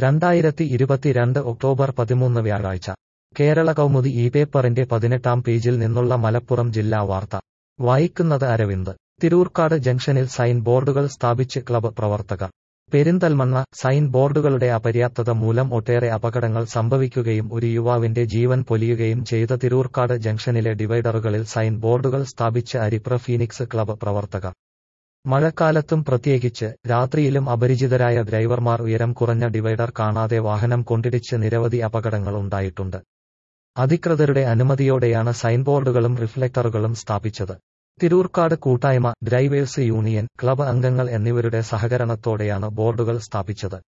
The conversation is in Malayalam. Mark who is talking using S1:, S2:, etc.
S1: രണ്ടായിരത്തി ഇരുപത്തിരണ്ട് ഒക്ടോബർ പതിമൂന്ന് വ്യാഴാഴ്ച കേരള കൗമുദി ഈ പേപ്പറിന്റെ പതിനെട്ടാം പേജിൽ നിന്നുള്ള മലപ്പുറം ജില്ലാ വാർത്ത വായിക്കുന്നത് അരവിന്ദ് തിരൂർക്കാട് ജംഗ്ഷനിൽ സൈൻ ബോർഡുകൾ സ്ഥാപിച്ച് ക്ലബ്ബ് പ്രവർത്തകർ പെരിന്തൽമണ്ണ സൈൻ ബോർഡുകളുടെ അപര്യാപ്തത മൂലം ഒട്ടേറെ അപകടങ്ങൾ സംഭവിക്കുകയും ഒരു യുവാവിന്റെ ജീവൻ പൊലിയുകയും ചെയ്ത തിരൂർക്കാട് ജംഗ്ഷനിലെ ഡിവൈഡറുകളിൽ സൈൻ ബോർഡുകൾ സ്ഥാപിച്ച് അരിപ്ര ഫീനിക്സ് ക്ലബ്ബ് പ്രവർത്തകർ മഴക്കാലത്തും പ്രത്യേകിച്ച് രാത്രിയിലും അപരിചിതരായ ഡ്രൈവർമാർ ഉയരം കുറഞ്ഞ ഡിവൈഡർ കാണാതെ വാഹനം കൊണ്ടിടിച്ച് നിരവധി അപകടങ്ങൾ ഉണ്ടായിട്ടുണ്ട് അധികൃതരുടെ അനുമതിയോടെയാണ് സൈൻ ബോർഡുകളും റിഫ്ലക്ടറുകളും സ്ഥാപിച്ചത് തിരൂർക്കാട് കൂട്ടായ്മ ഡ്രൈവേഴ്സ് യൂണിയൻ ക്ലബ്ബ് അംഗങ്ങൾ എന്നിവരുടെ സഹകരണത്തോടെയാണ് ബോർഡുകൾ സ്ഥാപിച്ചത്